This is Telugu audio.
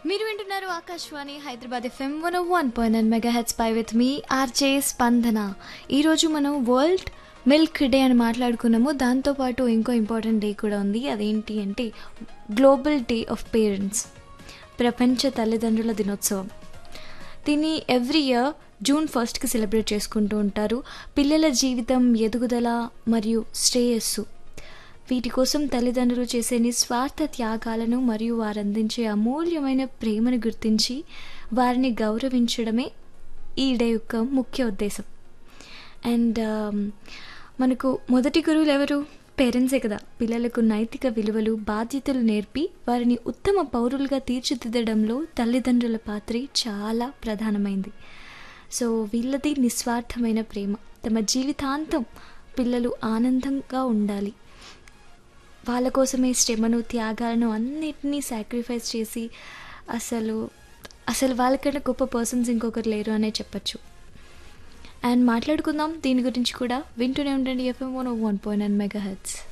మీరు వింటున్నారు Akashvani Hyderabad FM one one point nine megahertz పై విత్ మీ ఆర్జే స్పందన ఈరోజు మనం వరల్డ్ మిల్క్ డే అని మాట్లాడుకున్నాము దాంతోపాటు ఇంకో ఇంపార్టెంట్ డే కూడా ఉంది అదేంటి అంటే గ్లోబల్ డే ఆఫ్ పేరెంట్స్ ప్రపంచ తల్లిదండ్రుల దినోత్సవం దీన్ని ఎవ్రీ ఇయర్ జూన్ ఫస్ట్కి సెలబ్రేట్ చేసుకుంటూ ఉంటారు పిల్లల జీవితం ఎదుగుదల మరియు శ్రేయస్సు వీటి కోసం తల్లిదండ్రులు చేసే నిస్వార్థ త్యాగాలను మరియు వారు అందించే అమూల్యమైన ప్రేమను గుర్తించి వారిని గౌరవించడమే ఈ డే యొక్క ముఖ్య ఉద్దేశం అండ్ మనకు మొదటి గురువులు ఎవరు పేరెంట్సే కదా పిల్లలకు నైతిక విలువలు బాధ్యతలు నేర్పి వారిని ఉత్తమ పౌరులుగా తీర్చిదిద్దడంలో తల్లిదండ్రుల పాత్ర చాలా ప్రధానమైంది సో వీళ్ళది నిస్వార్థమైన ప్రేమ తమ జీవితాంతం పిల్లలు ఆనందంగా ఉండాలి వాళ్ళ కోసమే శ్రమను త్యాగాలను అన్నిటినీ సాక్రిఫైస్ చేసి అసలు అసలు వాళ్ళకన్నా గొప్ప పర్సన్స్ ఇంకొకరు లేరు అనే చెప్పచ్చు అండ్ మాట్లాడుకుందాం దీని గురించి కూడా వింటూనే ఉండండి FM one one point nine mega heads